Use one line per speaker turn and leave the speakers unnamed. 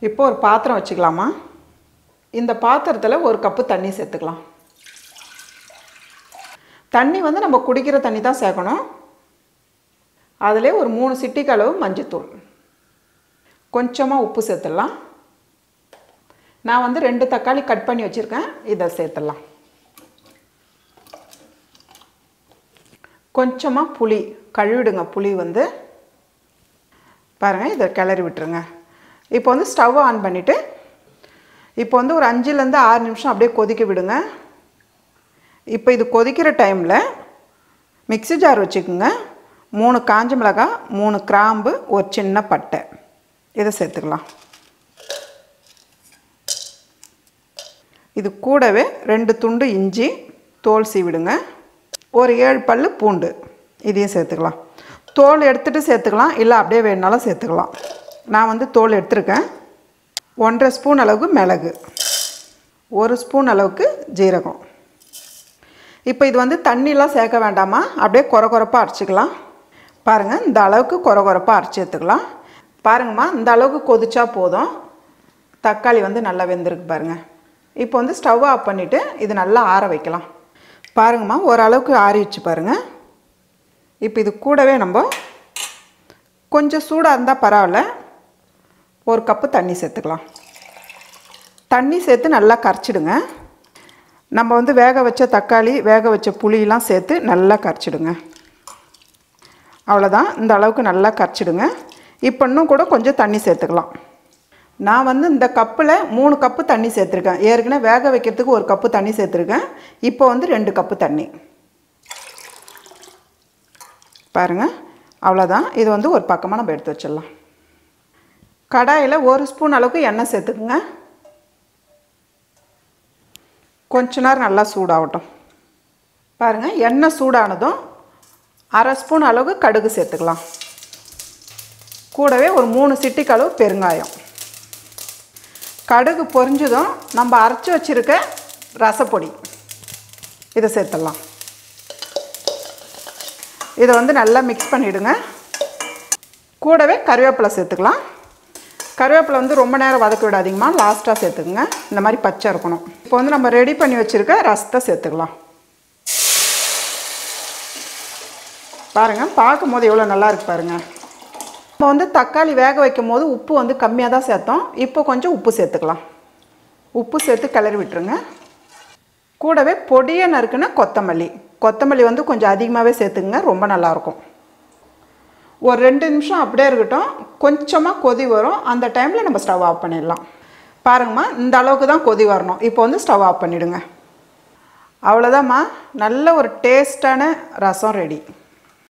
இப்போ ஒரு பாத்திரம் வச்சுக்கலாமா இந்த பாத்திரத்தில் ஒரு கப்பு தண்ணி சேர்த்துக்கலாம் தண்ணி வந்து நம்ம குடிக்கிற தண்ணி தான் சேர்க்கணும் அதிலே ஒரு மூணு சிட்டிக்கு அளவு மஞ்சத்தூள் கொஞ்சமாக உப்பு சேர்த்துடலாம் நான் வந்து ரெண்டு தக்காளி கட் பண்ணி வச்சுருக்கேன் இதை சேர்த்துடலாம் கொஞ்சமாக புளி கழுவிடுங்க புளி வந்து பாருங்கள் இதை கிளறி விட்டுருங்க இப்போ வந்து ஸ்டவ் ஆன் பண்ணிவிட்டு இப்போ வந்து ஒரு அஞ்சுலேருந்து ஆறு நிமிஷம் அப்படியே கொதிக்க விடுங்க இப்போ இது கொதிக்கிற டைமில் மிக்ஸி ஜார் வச்சுக்கோங்க மூணு காஞ்ச மிளகாய் மூணு கிராம்பு ஒரு சின்ன பட்டை இதை சேர்த்துக்கலாம் இது கூடவே ரெண்டு துண்டு இஞ்சி தோல் சீவிடுங்க ஒரு ஏழு பல் பூண்டு இதையும் சேர்த்துக்கலாம் தோல் எடுத்துகிட்டு சேர்த்துக்கலாம் இல்லை அப்படியே வேணுனாலும் சேர்த்துக்கலாம் நான் வந்து தோல் எடுத்திருக்கேன் ஒன்றரை ஸ்பூன் அளவுக்கு மிளகு ஒரு ஸ்பூன் அளவுக்கு ஜீரகம் இப்போ இது வந்து தண்ணிலாம் சேர்க்க வேண்டாமா அப்படியே குறை குறைப்பாக அரைச்சிக்கலாம் பாருங்கள் இந்த அளவுக்கு குறை குறைப்பாக அரைச்சி எடுத்துக்கலாம் பாருங்கம்மா இந்த அளவுக்கு கொதிச்சா போதும் தக்காளி வந்து நல்லா வெந்திருக்கு பாருங்கள் இப்போ வந்து ஸ்டவ் ஆஃப் பண்ணிவிட்டு இது நல்லா ஆற வைக்கலாம் பாருங்கம்மா ஓரளவுக்கு ஆறிடுச்சு பாருங்கள் இப்போ இது கூடவே நம்ம கொஞ்சம் சூடாக இருந்தால் பரவாயில்ல ஒரு கப்பு தண்ணி சேர்த்துக்கலாம் தண்ணி சேர்த்து நல்லா கரைச்சிடுங்க நம்ம வந்து வேக வச்ச தக்காளி வேக வச்ச புளியெலாம் சேர்த்து நல்லா கரைச்சிடுங்க அவ்வளோதான் இந்த அளவுக்கு நல்லா கரைச்சிடுங்க இப்போ இன்னும் கூட கொஞ்சம் தண்ணி சேர்த்துக்கலாம் நான் வந்து இந்த கப்பில் மூணு கப்பு தண்ணி சேர்த்துருக்கேன் ஏற்கனவே வேக வைக்கிறதுக்கு ஒரு கப்பு தண்ணி சேர்த்துருக்கேன் இப்போ வந்து ரெண்டு கப்பு தண்ணி பாருங்கள் அவ்வளோதான் இது வந்து ஒரு பக்கமாக நம்ம எடுத்து வச்சிடலாம் கடாயில் ஒரு ஸ்பூன் அளவுக்கு எண்ணெய் சேர்த்துக்குங்க கொஞ்ச நேரம் நல்லா சூடாகட்டும் பாருங்கள் எண்ணெய் சூடானதும் அரை ஸ்பூன் அளவுக்கு கடுகு சேர்த்துக்கலாம் கூடவே ஒரு மூணு சிட்டிக்கு அளவு பெருங்காயம் கடுகு பொரிஞ்சதும் நம்ம அரைச்சி வச்சுருக்க ரசப்பொடி இதை சேர்த்துடலாம் இதை வந்து நல்லா மிக்ஸ் பண்ணிவிடுங்க கூடவே கருவேப்பிலை சேர்த்துக்கலாம் கருவேப்பிலை வந்து ரொம்ப நேரம் வதக்க விடாதீங்கம்மா லாஸ்ட்டாக சேர்த்துக்குங்க இந்த மாதிரி பச்சை இருக்கணும் இப்போ வந்து நம்ம ரெடி பண்ணி வச்சுருக்க ரசத்தை சேர்த்துக்கலாம் பாருங்கள் பார்க்கும் போது எவ்வளோ நல்லா இருக்கு பாருங்கள் நம்ம வந்து தக்காளி வேக வைக்கும் போது உப்பு வந்து கம்மியாக தான் சேர்த்தோம் இப்போ கொஞ்சம் உப்பு சேர்த்துக்கலாம் உப்பு சேர்த்து கிளறி விட்டுருங்க கூடவே பொடியை நறுக்குன்னா கொத்தமல்லி கொத்தமல்லி வந்து கொஞ்சம் அதிகமாகவே சேர்த்துக்குங்க ரொம்ப நல்லாயிருக்கும் ஒரு ரெண்டு நிமிஷம் அப்படியே இருக்கட்டும் கொஞ்சமாக கொதி வரும் அந்த டைமில் நம்ம ஸ்டவ் ஆஃப் பண்ணிடலாம் பாருங்கம்மா இந்த அளவுக்கு தான் கொதி வரணும் இப்போ வந்து ஸ்டவ் ஆஃப் பண்ணிவிடுங்க அவ்வளோதாம்மா நல்ல ஒரு டேஸ்டான ரசம் ரெடி